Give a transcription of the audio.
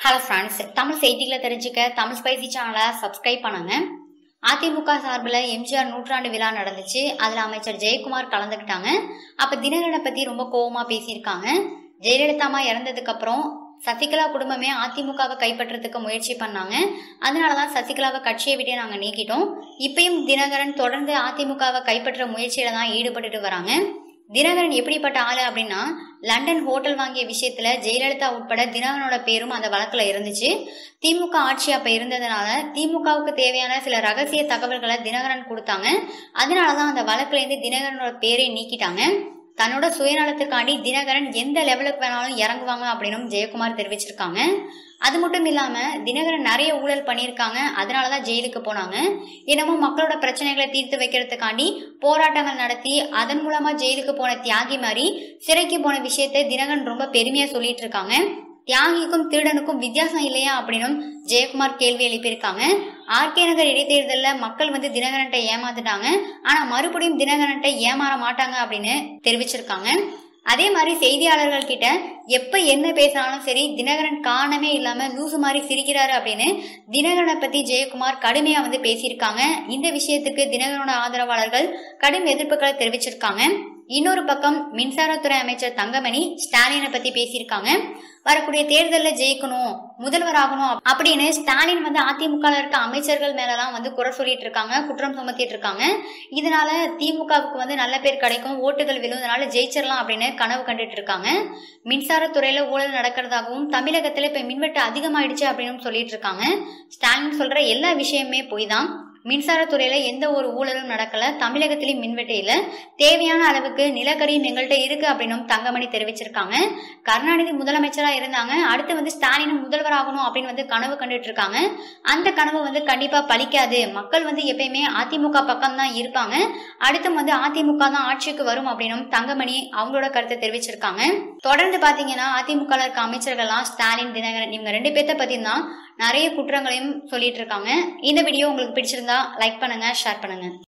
hello friends Tamil செய்திகளை தெரிஞ்சுக்க Tamil spicy சேனலை சப்ஸ்கிரைப் பண்ணுங்க அதிமுக சார்பில் எம்ஜிஆர் நூற்றாண்டு விழா நடந்துச்சு அதில் அமைச்சர் ஜெயக்குமார் கலந்துக்கிட்டாங்க அப்போ தினகரனை பற்றி ரொம்ப கோவமாக பேசியிருக்காங்க ஜெயலலிதா அம்மா இறந்ததுக்கு அப்புறம் சசிகலா குடும்பமே அதிமுகவை கைப்பற்றதுக்கு முயற்சி பண்ணாங்க அதனால தான் சசிகலாவை கட்சியை விட்டே நாங்கள் நீக்கிட்டோம் இப்பயும் தினகரன் தொடர்ந்து அதிமுகவை கைப்பற்ற முயற்சியில தான் ஈடுபட்டுட்டு வராங்க தினகரன் எப்படிப்பட்ட ஆளு அப்படின்னா லண்டன் ஹோட்டல் வாங்கிய விஷயத்துல ஜெயலலிதா உட்பட தினகரனோட பேரும் அந்த வழக்குல இருந்துச்சு திமுக ஆட்சி அப்ப இருந்ததுனால திமுகவுக்கு தேவையான சில ரகசிய தகவல்களை தினகரன் கொடுத்தாங்க அதனாலதான் அந்த வழக்குல இருந்து தினகரனோட பேரை நீக்கிட்டாங்க தன்னோட சுயநலத்துக்காண்டி தினகரன் எந்த லெவலுக்கு வேணாலும் இறங்குவாங்க அப்படின்னும் ஜெயக்குமார் தெரிவிச்சிருக்காங்க அது மட்டும் இல்லாம தினகரன் நிறைய ஊழல் பண்ணியிருக்காங்க அதனாலதான் ஜெயிலுக்கு போனாங்க என்னமோ மக்களோட பிரச்சனைகளை தீர்த்து வைக்கிறதுக்காண்டி போராட்டங்கள் நடத்தி அதன் மூலமா ஜெயிலுக்கு போன தியாகி மாதிரி சிறைக்கு போன விஷயத்தை தினகரன் ரொம்ப பெருமையா சொல்லிட்டு இருக்காங்க தியாகிக்கும் திருடனுக்கும் வித்தியாசம் இல்லையா அப்படின்னும் ஜெயக்குமார் கேள்வி எழுப்பியிருக்காங்க ஆர்கே நகர் இடைத்தேர்தலில் மக்கள் வந்து தினகரன்ட்ட ஏமாத்துட்டாங்க ஆனா மறுபடியும் தினகரன்ட்ட ஏமாற மாட்டாங்க அப்படின்னு தெரிவிச்சிருக்காங்க அதே மாதிரி செய்தியாளர்கள் கிட்ட எப்ப என்ன பேசினாலும் சரி தினகரன் காரணமே இல்லாம லூசு மாதிரி சிரிக்கிறாரு அப்படின்னு தினகரனை பத்தி ஜெயக்குமார் கடுமையா வந்து பேசியிருக்காங்க இந்த விஷயத்துக்கு தினகரனோட ஆதரவாளர்கள் கடும் எதிர்ப்புகளை தெரிவிச்சிருக்காங்க இன்னொரு பக்கம் மின்சாரத்துறை அமைச்சர் தங்கமணி ஸ்டாலினை பத்தி பேசியிருக்காங்க வரக்கூடிய தேர்தலில் ஜெயிக்கணும் முதல்வர் ஆகணும் அப்படின்னு ஸ்டாலின் வந்து அதிமுக இருக்க அமைச்சர்கள் மேலலாம் வந்து குறை சொல்லிட்டு இருக்காங்க குற்றம் சுமத்திட்டு இருக்காங்க இதனால திமுகவுக்கு வந்து நல்ல பேர் கிடைக்கும் ஓட்டுகள் விழுந்தனால ஜெயிச்சிடலாம் அப்படின்னு கனவு கண்டுட்டு இருக்காங்க மின்சாரத்துறையில ஊழல் நடக்கிறதாகவும் தமிழகத்துல இப்ப மின்வெட்டு அதிகமாயிடுச்சு அப்படின்னு சொல்லிட்டு இருக்காங்க ஸ்டாலின் சொல்ற எல்லா விஷயமே பொய் தான் மின்சாரத்துறையில எந்த ஒரு ஊழலும் நடக்கல தமிழகத்திலும் மின்வெட்டு இல்ல தேவையான அளவுக்கு நிலக்கரியும் எங்கள்கிட்ட இருக்கு அப்படின்னும் தங்கமணி தெரிவிச்சிருக்காங்க கருணாநிதி முதலமைச்சரா இருந்தாங்க அடுத்து வந்து ஸ்டாலினும் முதல்வர் ஆகணும் அப்படின்னு வந்து கனவு கண்டுட்டு இருக்காங்க அந்த கனவு வந்து கண்டிப்பா பலிக்காது மக்கள் வந்து எப்பயுமே அதிமுக பக்கம் தான் இருப்பாங்க அடுத்து வந்து அதிமுக தான் ஆட்சிக்கு வரும் அப்படின்னும் தங்கமணி அவங்களோட கருத்தை தெரிவிச்சிருக்காங்க தொடர்ந்து பாத்தீங்கன்னா அதிமுக இருக்க அமைச்சர்கள்லாம் ஸ்டாலின் தினகரன் இவங்க ரெண்டு பேர்த்த பத்தி தான் நிறைய குற்றங்களையும் சொல்லிட்டு இருக்காங்க இந்த வீடியோ உங்களுக்கு பிடிச்சிருந்தா லைக் பண்ணுங்க ஷேர் பண்ணுங்க